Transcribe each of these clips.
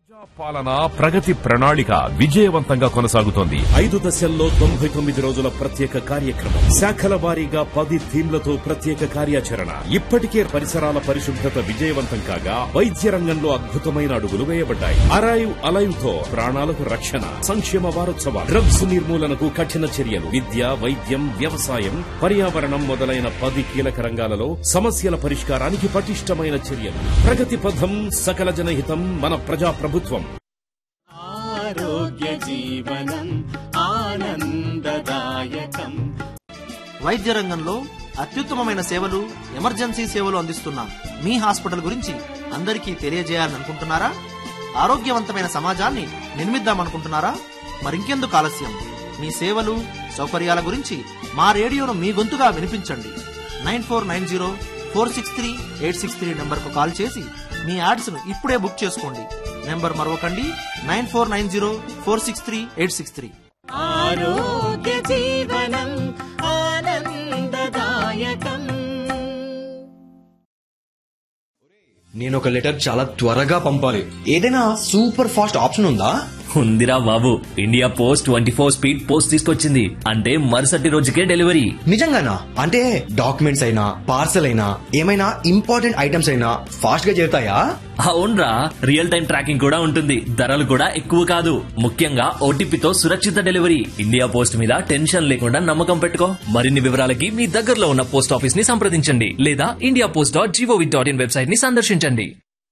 పాలన ప్రగతి ప్రణాళిక విజయవంతంగా కొనసాగుతోంది ఐదు దశల్లో తొంభై తొమ్మిది రోజుల ప్రత్యేక కార్యక్రమం శాఖల వారీగా పది థీమ్లతో ప్రత్యేక కార్యాచరణ ఇప్పటికే పరిసరాల పరిశుభ్రత విజయవంతం కాగా వైద్య రంగంలో అద్భుతమైన అడుగులు వేయబడ్డాయి అరైవ్ అలైవ్ తో ప్రాణాలకు రక్షణ సంక్షేమ వారోత్సవాలు డ్రగ్స్ నిర్మూలనకు కఠిన చర్యలు విద్య వైద్యం వ్యవసాయం పర్యావరణం మొదలైన పది కీలక రంగాలలో సమస్యల పరిష్కారానికి పటిష్టమైన చర్యలు ప్రగతి పథం సకల జనహితం మన ప్రజా ప్రభుత్వం ఆరోగ్య జీవనం ఆనందదాయకం వైద్య రంగంలో అత్యుత్తమమైన సేవలు ఎమర్జెన్సీ సేవలు అందిస్తున్న మీ హాస్పిటల్ గురించి అందరికీ తెలియజేయాలనుకుంటున్నారా ఆరోగ్యవంతమైన సమాజాన్ని నిర్మిద్దామనుకుంటున్నారా మరింకెందుకు ఆలస్యం మీ సేవలు సౌకర్యాల గురించి మా రేడియోను మీ గొంతుగా వినిపించండి nine four nine zero four six three eight six three నెంబర్కు కాల్ చేసి మీ యాడ్స్ను ఇప్పుడే బుక్ చేసుకోండి నెంబర్ మరొకండి nine four nine zero four six three eight six three ఆరోగ్య జీవనం ఆనందదాయకం నేను ఒక లెటర్ చాలా త్వరగా పంపాలి ఏదైనా సూపర్ ఫాస్ట్ ఆప్షన్ ఉందా ఉందిరా బాబు India Post twenty four speed post తీసుకొచ్చింది అంటే మరుసటి రోజుకే డెలివరీ నిజంగానా అంటే డాక్యుమెంట్స్ అయినా పార్సల్ అయినా ఏమైనా ఇంపార్టెంట్ ఐటమ్స్ అయినా ఫాస్ట్ గా చేరుతాయా అవునరా రియల్ టైం ట్రాకింగ్ కూడా ఉంటుంది ధరలు కూడా ఎక్కువ కాదు ముఖ్యంగా ఓటీపీతో సురక్షిత డెలివరీ ఇండియా పోస్ట్ మీద టెన్షన్ లేకుండా నమ్మకం పెట్టుకో మరిన్ని వివరాలకి మీ దగ్గరలో ఉన్న పోస్ట్ ఆఫీస్ ని సంప్రదించండి లేదా India Post dot GOV dot in website ని సందర్శించండి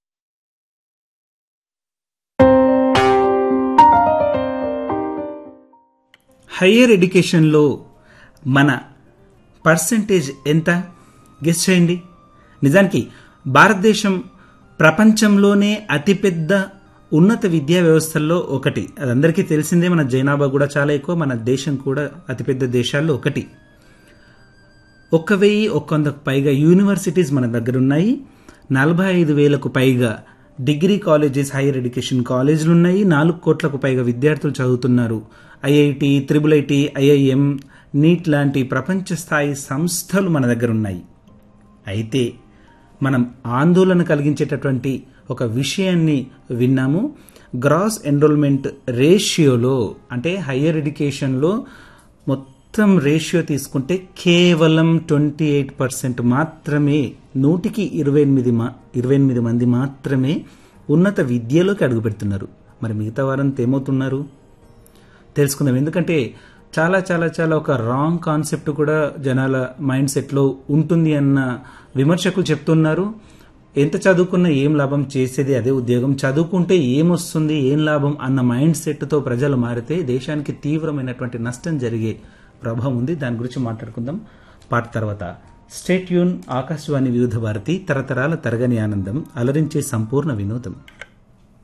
హయ్యర్ ఎడ్యుకేషన్లో మన పర్సంటేజ్ ఎంత గెస్ చేయండి నిజానికి భారతదేశం ప్రపంచంలోనే అతిపెద్ద ఉన్నత విద్యా వ్యవస్థల్లో ఒకటి అది అందరికీ తెలిసిందే మన జైనాబా కూడా చాలా ఎక్కువ మన దేశం కూడా అతిపెద్ద దేశాల్లో ఒకటి ఒక్క వెయ్యి ఒక్క వందకు పైగా యూనివర్సిటీస్ మన దగ్గర ఉన్నాయి నలభై ఐదు వేలకు పైగా డిగ్రీ కాలేజెస్ హైయర్ ఎడ్యుకేషన్ కాలేజీలు ఉన్నాయి నాలుగు కోట్లకు పైగా విద్యార్థులు చదువుతున్నారు IIT triple IT IIM NEET లాంటి ప్రపంచ స్థాయి సంస్థలు మన దగ్గర ఉన్నాయి అయితే మనం ఆందోళన కలిగించేటటువంటి ఒక విషయాన్ని విన్నాము గ్రాస్ ఎన్రోల్మెంట్ రేషియోలో అంటే హయ్యర్ ఎడ్యుకేషన్లో మొత్తం రేషియో తీసుకుంటే కేవలం ట్వంటీ ఎయిట్ పర్సెంట్ మాత్రమే నూటికి ఇరవై ఎనిమిది మా ఇరవై ఎనిమిది మంది మాత్రమే ఉన్నత విద్యలోకి అడుగుపెడుతున్నారు మరి మిగతా వారంతా ఏమవుతున్నారు తెలుసుకుందాం ఎందుకంటే చాలా చాలా చాలా ఒక రాంగ్ కాన్సెప్ట్ కూడా జనాల మైండ్ సెట్లో ఉంటుంది అన్న విమర్శకులు చెప్తున్నారు ఎంత చదువుకున్నా ఏం లాభం చేసేది అదే ఉద్యోగం చదువుకుంటే ఏమొస్తుంది ఏం లాభం అన్న మైండ్ సెట్తో ప్రజలు మారితే దేశానికి తీవ్రమైనటువంటి నష్టం జరిగే ప్రభావం ఉంది దాని గురించి మాట్లాడుకుందాం పాట తర్వాత స్టేట్ యూన్ ఆకాశవాణి వివిధ భారతి తరతరాల తరగని ఆనందం అలరించే సంపూర్ణ వినోదం